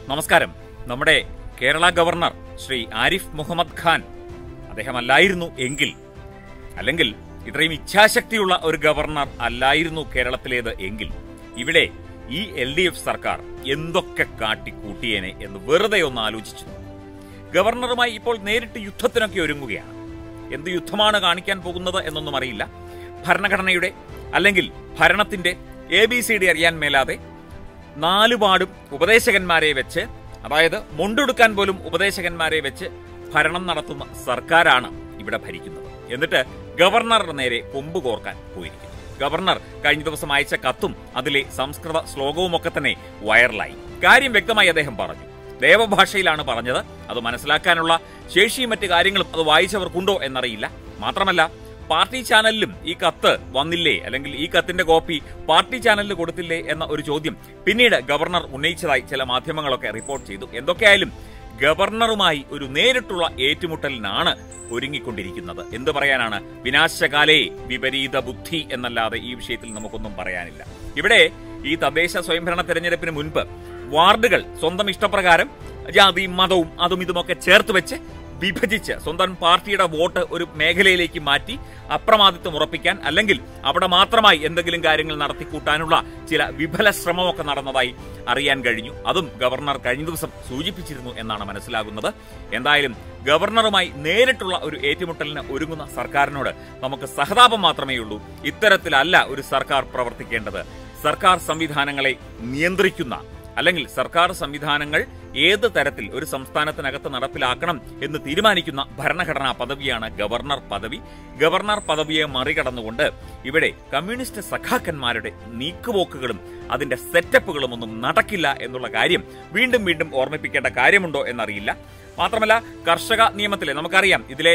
നമസ്കാരം നമ്മുടെ കേരള ഗവർണർ ശ്രീ ആരിഫ് മുഹമ്മദ് ഖാൻ അദ്ദേഹമല്ലായിരുന്നു എങ്കിൽ അല്ലെങ്കിൽ ഇത്രയും ഇച്ഛാശക്തിയുള്ള ഒരു ഗവർണർ അല്ലായിരുന്നു കേരളത്തിലേത് എങ്കിൽ ഇവിടെ ഈ എൽ ഡി എഫ് സർക്കാർ എന്തൊക്കെ കാട്ടിക്കൂട്ടിയേനെ എന്ന് വെറുതെ ഒന്ന് ആലോചിച്ചു ഗവർണറുമായി ഇപ്പോൾ നേരിട്ട് യുദ്ധത്തിനൊക്കെ ഒരുങ്ങുകയാണ് എന്ത് യുദ്ധമാണ് കാണിക്കാൻ പോകുന്നത് എന്നൊന്നും അറിയില്ല ഭരണഘടനയുടെ അല്ലെങ്കിൽ ഭരണത്തിന്റെ എ ബി സി ഡി അറിയാൻ മേലാതെ നാലുപാടും ഉപദേശകന്മാരെ വെച്ച് അതായത് മുണ്ടെടുക്കാൻ പോലും ഉപദേശകന്മാരെ വെച്ച് ഭരണം നടത്തുന്ന സർക്കാരാണ് ഇവിടെ ഭരിക്കുന്നത് എന്നിട്ട് ഗവർണറുടെ നേരെ കൊമ്പ് കോർക്കാൻ പോയിരിക്കുന്നു ഗവർണർ കഴിഞ്ഞ ദിവസം അയച്ച കത്തും അതിലെ സംസ്കൃത ശ്ലോകവും ഒക്കെ തന്നെ വൈറലായി കാര്യം വ്യക്തമായി അദ്ദേഹം പറഞ്ഞു ദേവഭാഷയിലാണ് പറഞ്ഞത് അത് മനസ്സിലാക്കാനുള്ള ശേഷിയും മറ്റു കാര്യങ്ങളും അത് വായിച്ചവർക്കുണ്ടോ എന്നറിയില്ല മാത്രമല്ല പാർട്ടി ചാനലിലും ഈ കത്ത് വന്നില്ലേ അല്ലെങ്കിൽ ഈ കത്തിന്റെ കോപ്പി പാർട്ടി ചാനലിൽ കൊടുത്തില്ലേ എന്ന ഒരു ചോദ്യം പിന്നീട് ഗവർണർ ഉന്നയിച്ചതായി ചില മാധ്യമങ്ങളൊക്കെ റിപ്പോർട്ട് ചെയ്തു എന്തൊക്കെയായാലും ഗവർണറുമായി ഒരു നേരിട്ടുള്ള ഏറ്റുമുട്ടലിനാണ് ഒരുങ്ങിക്കൊണ്ടിരിക്കുന്നത് എന്ത് പറയാനാണ് വിനാശകാലേ വിപരീത ബുദ്ധി എന്നല്ലാതെ ഈ വിഷയത്തിൽ നമുക്കൊന്നും പറയാനില്ല ഇവിടെ ഈ തദ്ദേശ സ്വയംഭരണ തെരഞ്ഞെടുപ്പിന് മുൻപ് വാർഡുകൾ സ്വന്തം ഇഷ്ടപ്രകാരം ജാതിയും മതവും അതും ഇതുമൊക്കെ ചേർത്ത് വെച്ച് വിഭജിച്ച് സ്വന്തം പാർട്ടിയുടെ വോട്ട് ഒരു മേഖലയിലേക്ക് മാറ്റി അപ്രമാദിത്വം ഉറപ്പിക്കാൻ അല്ലെങ്കിൽ അവിടെ മാത്രമായി എന്തെങ്കിലും കാര്യങ്ങൾ നടത്തിക്കൂട്ടാനുള്ള ചില വിഫല ശ്രമമൊക്കെ നടന്നതായി അറിയാൻ കഴിഞ്ഞു അതും ഗവർണർ കഴിഞ്ഞ ദിവസം സൂചിപ്പിച്ചിരുന്നു എന്നാണ് മനസ്സിലാകുന്നത് എന്തായാലും ഗവർണറുമായി നേരിട്ടുള്ള ഒരു ഏറ്റുമുട്ടലിന് ഒരുങ്ങുന്ന സർക്കാരിനോട് നമുക്ക് സഹതാപം മാത്രമേ ഉള്ളൂ ഇത്തരത്തിലല്ല ഒരു സർക്കാർ പ്രവർത്തിക്കേണ്ടത് സർക്കാർ സംവിധാനങ്ങളെ നിയന്ത്രിക്കുന്ന അല്ലെങ്കിൽ സർക്കാർ സംവിധാനങ്ങൾ ഏത് തരത്തിൽ ഒരു സംസ്ഥാനത്തിനകത്ത് നടപ്പിലാക്കണം എന്ന് തീരുമാനിക്കുന്ന ഭരണഘടനാ പദവിയാണ് ഗവർണർ പദവി ഗവർണർ പദവിയെ മറികടന്നുകൊണ്ട് ഇവിടെ കമ്മ്യൂണിസ്റ്റ് സഖാക്കന്മാരുടെ നീക്കുപോക്കുകളും അതിന്റെ സെറ്റപ്പുകളും ഒന്നും നടക്കില്ല എന്നുള്ള കാര്യം വീണ്ടും വീണ്ടും ഓർമ്മിപ്പിക്കേണ്ട കാര്യമുണ്ടോ എന്നറിയില്ല മാത്രമല്ല കർഷക നിയമത്തിലെ നമുക്കറിയാം ഇതിലെ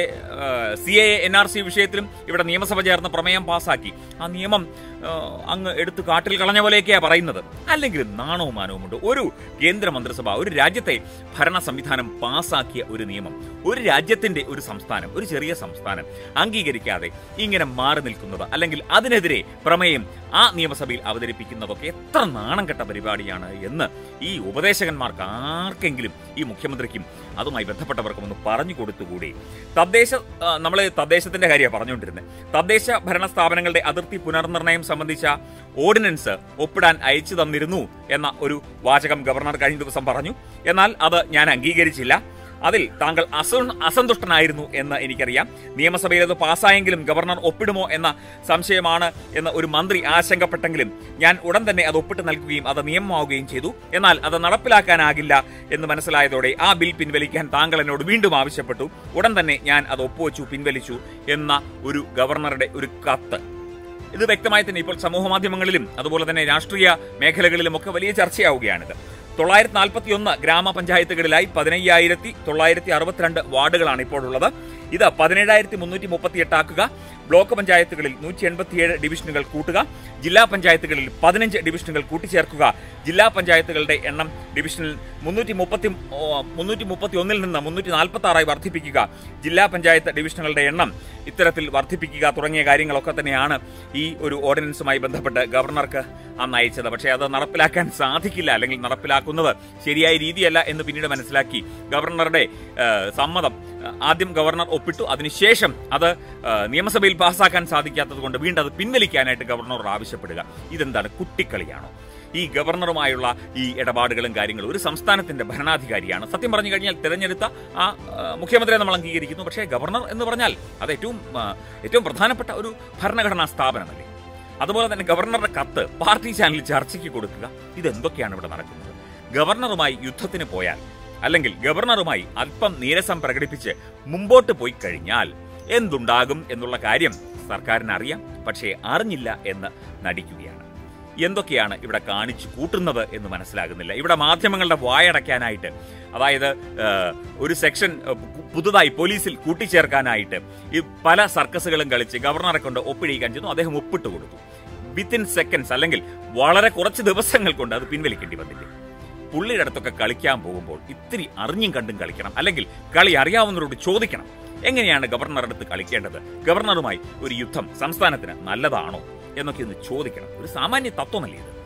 C A N R C വിഷയത്തിലും ഇവിടെ നിയമസഭ ചേർന്ന് പ്രമേയം പാസാക്കി ആ നിയമം ആ, അങ്ങ് എടുത്ത് കാട്ടിൽ കളഞ്ഞ പോലെയൊക്കെയാ പറയുന്നത് അല്ലെങ്കിൽ നാണവും മാനവും ഉണ്ട് ഒരു കേന്ദ്ര മന്ത്രിസഭ ഒരു രാജ്യത്തെ ഭരണ സംവിധാനം പാസാക്കിയ ഒരു നിയമം ഒരു രാജ്യത്തിന്റെ ഒരു സംസ്ഥാനം ഒരു ചെറിയ സംസ്ഥാനം അംഗീകരിക്കാതെ ഇങ്ങനെ മാറി നിൽക്കുന്നത് അല്ലെങ്കിൽ അതിനെതിരെ പ്രമേയം ആ നിയമസഭയിൽ അവതരിപ്പിക്കുന്നതൊക്കെ എത്ര നാണം കെട്ട പരിപാടിയാണ് എന്ന് ഈ ഉപദേശകന്മാർക്ക് ആർക്കെങ്കിലും ഈ മുഖ്യമന്ത്രിക്കും അതുമായി ബന്ധപ്പെട്ടവർക്കും ഒന്ന് പറഞ്ഞു കൊടുത്തുകൂടി തദ്ദേശ നമ്മൾ തദ്ദേശത്തിന്റെ കാര്യമാണ് പറഞ്ഞുകൊണ്ടിരുന്നത് തദ്ദേശ ഭരണ സ്ഥാപനങ്ങളുടെ അതിർത്തി പുനർനിർണയം സംബന്ധിച്ച ഓർഡിനൻസ് ഒപ്പിടാൻ അയച്ചു തന്നിരുന്നു എന്ന ഒരു വാചകം ഗവർണർ കഴിഞ്ഞ ദിവസം പറഞ്ഞു എന്നാൽ അത് ഞാൻ അംഗീകരിച്ചില്ല അതിൽ താങ്കൾ അസ അസന്തുഷ്ടനായിരുന്നു എന്ന് എനിക്കറിയാം നിയമസഭയിൽ അത് പാസ്സായെങ്കിലും ഗവർണർ ഒപ്പിടുമോ എന്ന സംശയമാണ് എന്ന് ഒരു മന്ത്രി ആശങ്കപ്പെട്ടെങ്കിലും ഞാൻ ഉടൻ തന്നെ അത് ഒപ്പിട്ട് നൽകുകയും അത് നിയമമാവുകയും ചെയ്തു എന്നാൽ അത് നടപ്പിലാക്കാനാകില്ല എന്ന് മനസ്സിലായതോടെ ആ ബിൽ പിൻവലിക്കാൻ താങ്കൾ എന്നോട് വീണ്ടും ആവശ്യപ്പെട്ടു ഉടൻ തന്നെ ഞാൻ അത് ഒപ്പുവെച്ചു പിൻവലിച്ചു എന്ന ഒരു ഗവർണറുടെ ഒരു കത്ത് ഇത് വ്യക്തമായി തന്നെ ഇപ്പോൾ സമൂഹ മാധ്യമങ്ങളിലും അതുപോലെ തന്നെ രാഷ്ട്രീയ മേഖലകളിലും ഒക്കെ വലിയ ചർച്ചയാവുകയാണിത് തൊള്ളായിരത്തി നാൽപ്പത്തി ഒന്ന് ഗ്രാമപഞ്ചായത്തുകളിലായി പതിനയ്യായിരത്തി തൊള്ളായിരത്തി അറുപത്തിരണ്ട് വാർഡുകളാണ് ഇപ്പോൾ ഉള്ളത് ഇത് പതിനേഴായിരത്തി മുന്നൂറ്റി മുപ്പത്തി എട്ടാക്കുക ബ്ലോക്ക് പഞ്ചായത്തുകളിൽ നൂറ്റി എൺപത്തിയേഴ് ഡിവിഷനുകൾ കൂട്ടുക ജില്ലാ പഞ്ചായത്തുകളിൽ പതിനഞ്ച് ഡിവിഷനുകൾ കൂട്ടിച്ചേർക്കുക ജില്ലാ പഞ്ചായത്തുകളുടെ എണ്ണം ഡിവിഷനിൽ മുന്നൂറ്റി മുപ്പത്തി മുന്നൂറ്റി മുപ്പത്തി ഒന്നിൽ നിന്ന് മുന്നൂറ്റി നാൽപ്പത്തി ആറായി വർദ്ധിപ്പിക്കുക ജില്ലാ പഞ്ചായത്ത് ഡിവിഷനുകളുടെ എണ്ണം ഇത്തരത്തിൽ വർദ്ധിപ്പിക്കുക തുടങ്ങിയ കാര്യങ്ങളൊക്കെ തന്നെയാണ് ഈ ഒരു ഓർഡിനൻസുമായി ബന്ധപ്പെട്ട് ഗവർണർക്ക് അന്ന് അയച്ചത് പക്ഷേ അത് നടപ്പിലാക്കാൻ സാധിക്കില്ല അല്ലെങ്കിൽ നടപ്പിലാക്കുന്നത് ശരിയായ രീതിയല്ല എന്ന് പിന്നീട് മനസ്സിലാക്കി ഗവർണറുടെ ആ, സമ്മതം ആ, ആദ്യം ഗവർണർ ഒപ്പിട്ടു അതിനുശേഷം അത് ആ, നിയമസഭയിൽ പാസ്സാക്കാൻ സാധിക്കാത്തത് കൊണ്ട് വീണ്ടും അത് പിൻവലിക്കാനായിട്ട് ഗവർണറോട് ആവശ്യപ്പെടുക ഇതെന്താണ് കുട്ടിക്കളിയാണോ ഈ ഗവർണറുമായുള്ള ഈ ഇടപാടുകളും കാര്യങ്ങളും ഒരു സംസ്ഥാനത്തിന്റെ ഭരണാധികാരിയാണ് സത്യം പറഞ്ഞു കഴിഞ്ഞാൽ തിരഞ്ഞെടുത്ത ആ ആ, മുഖ്യമന്ത്രിയെ നമ്മൾ അംഗീകരിക്കുന്നു പക്ഷേ ഗവർണർ എന്ന് പറഞ്ഞാൽ അത് ഏറ്റവും ആ, ഏറ്റവും പ്രധാനപ്പെട്ട ഒരു ഭരണഘടനാ സ്ഥാപനമല്ലേ അതുപോലെ തന്നെ ഗവർണറുടെ കത്ത് പാർട്ടി ചാനലിൽ ചർച്ചയ്ക്ക് കൊടുക്കുക ഇതെന്തൊക്കെയാണ് ഇവിടെ നടക്കുന്നത് ഗവർണറുമായി യുദ്ധത്തിന് പോയാൽ അല്ലെങ്കിൽ ഗവർണറുമായി അല്പം നീരസം പ്രകടിപ്പിച്ച് മുമ്പോട്ട് പോയി കഴിഞ്ഞാൽ എന്തുണ്ടാകും എന്നുള്ള കാര്യം സർക്കാരിന് അറിയാം പക്ഷേ അറിഞ്ഞില്ല എന്ന് നടിക്കുകയാണ് എന്തൊക്കെയാണ് ഇവിടെ കാണിച്ചു കൂട്ടുന്നത് എന്ന് മനസ്സിലാകുന്നില്ല ഇവിടെ മാധ്യമങ്ങളുടെ വായടയ്ക്കാനായിട്ട് അതായത് ഏഹ്, ഒരു സെക്ഷൻ ഏഹ്, പു- പുതുതായി പോലീസിൽ കൂട്ടിച്ചേർക്കാനായിട്ട് ഈ പല സർക്കസുകളും കളിച്ച് ഗവർണറെ കൊണ്ട് ഒപ്പിടിയിക്കാൻ ചെന്നു അദ്ദേഹം ഒപ്പിട്ട് കൊടുത്തു വിത്തിൻ സെക്കൻഡ്സ് അല്ലെങ്കിൽ വളരെ കുറച്ച് ദിവസങ്ങൾ കൊണ്ട് അത് പിൻവലിക്കേണ്ടി വന്നില്ലേ പുള്ളിയുടെ അടുത്തൊക്കെ കളിക്കാൻ പോകുമ്പോൾ ഇത്തിരി അറിഞ്ഞും കണ്ടും കളിക്കണം അല്ലെങ്കിൽ കളി അറിയാവുന്നവരോട് ചോദിക്കണം എങ്ങനെയാണ് ഗവർണറുടെ അടുത്ത് കളിക്കേണ്ടത് ഗവർണറുമായി ഒരു യുദ്ധം സംസ്ഥാനത്തിന് നല്ലതാണോ എന്നൊക്കെ ഒന്ന് ചോദിക്കണം ഒരു സാമാന്യ തത്വമല്ലേ ഇത്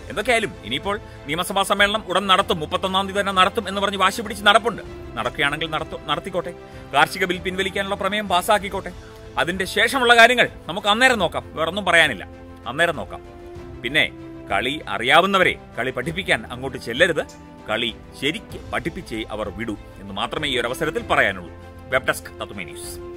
എന്തൊക്കെയായാലും ഇനിയിപ്പോൾ നിയമസഭാ സമ്മേളനം ഉടൻ നടത്തും മുപ്പത്തൊന്നാം തീയതി തന്നെ നടത്തും എന്ന് പറഞ്ഞ് വാശി പിടിച്ച് നടപ്പുണ്ട് നടക്കുകയാണെങ്കിൽ നടത്തും നടത്തിക്കോട്ടെ കാർഷിക ബിൽ പിൻവലിക്കാനുള്ള പ്രമേയം പാസ്സാക്കിക്കോട്ടെ അതിന്റെ ശേഷമുള്ള കാര്യങ്ങൾ നമുക്ക് അന്നേരം നോക്കാം വേറൊന്നും പറയാനില്ല അന്നേരം നോക്കാം പിന്നെ കളി അറിയാവുന്നവരെ കളി പഠിപ്പിക്കാൻ അങ്ങോട്ട് ചെല്ലരുത് കളി ശരിക്ക് പഠിപ്പിച്ചേ അവർ വിടൂ എന്ന് മാത്രമേ ഈ ഒരു അവസരത്തിൽ പറയാനുള്ളൂ വെബ് ഡെസ്ക് തത്തുമേ ന്യൂസ്